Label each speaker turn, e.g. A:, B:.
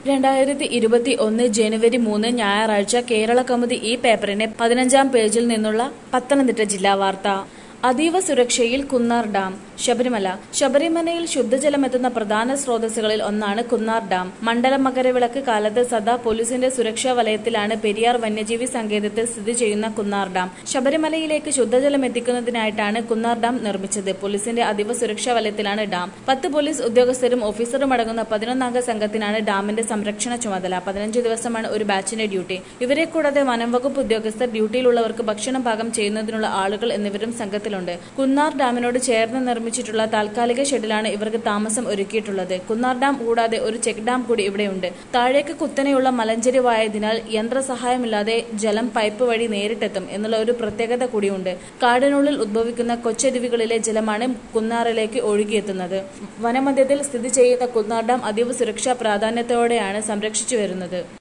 A: രണ്ടായിരത്തി ഇരുപത്തി ഒന്ന് ജനുവരി മൂന്ന് ഞായറാഴ്ച കേരള കൗമുദി ഈ പേപ്പറിന്റെ പതിനഞ്ചാം പേജിൽ നിന്നുള്ള പത്തനംതിട്ട ജില്ലാ വാർത്ത അതീവ സുരക്ഷയിൽ കുന്നാർ ഡാം ശബരിമല ശബരിമലയിൽ ശുദ്ധജലമെത്തുന്ന പ്രധാന സ്രോതസ്സുകളിൽ ഒന്നാണ് കുന്നാർ ഡാം മണ്ഡല മകരവിളക്ക് കാലത്ത് സദാ പോലീസിന്റെ സുരക്ഷാ വലയത്തിലാണ് പെരിയാർ വന്യജീവി സങ്കേതത്തിൽ സ്ഥിതി ചെയ്യുന്ന കുന്നാർ ഡാം ശബരിമലയിലേക്ക് ശുദ്ധജലം എത്തിക്കുന്നതിനായിട്ടാണ് കുന്നാർ ഡാം നിർമ്മിച്ചത് പോലീസിന്റെ അതീവ സുരക്ഷാ വലയത്തിലാണ് ഡാം പത്ത് പോലീസ് ഉദ്യോഗസ്ഥരും ഓഫീസറും അടങ്ങുന്ന പതിനൊന്നംഗ സംഘത്തിനാണ് ഡാമിന്റെ സംരക്ഷണ ചുമതല പതിനഞ്ച് ദിവസമാണ് ഒരു ബാച്ചിന്റെ ഡ്യൂട്ടി ഇവരെ കൂടാതെ വനം വകുപ്പ് ഉദ്യോഗസ്ഥർ ഡ്യൂട്ടിയിലുള്ളവർക്ക് ഭക്ഷണം പാകം ചെയ്യുന്നതിനുള്ള ആളുകൾ എന്നിവരും സംഘത്തിലുണ്ട് കുന്നാർ ഡാമിനോട് ചേർന്ന് നിർമ്മിച്ചിട്ടുള്ള താൽക്കാലിക ഷെഡിലാണ് ഇവർക്ക് താമസം ഒരുക്കിയിട്ടുള്ളത് കുന്നാർ ഡാം കൂടാതെ ഒരു ചെക്ക് ഡാം കൂടി ഇവിടെയുണ്ട് താഴേക്ക് കുത്തനെയുള്ള മലഞ്ചെരിവായതിനാൽ യന്ത്രസഹായമില്ലാതെ ജലം പൈപ്പ് വഴി നേരിട്ടെത്തും എന്നുള്ള ഒരു പ്രത്യേകത കൂടിയുണ്ട് കാടിനുള്ളിൽ ഉദ്ഭവിക്കുന്ന കൊച്ചരുവികളിലെ ജലമാണ് കുന്നാറിലേക്ക് ഒഴുകിയെത്തുന്നത് വനമധ്യത്തിൽ സ്ഥിതി ചെയ്യുന്ന കുന്നാർ ഡാം അതീവ സുരക്ഷാ പ്രാധാന്യത്തോടെയാണ് സംരക്ഷിച്ചു വരുന്നത്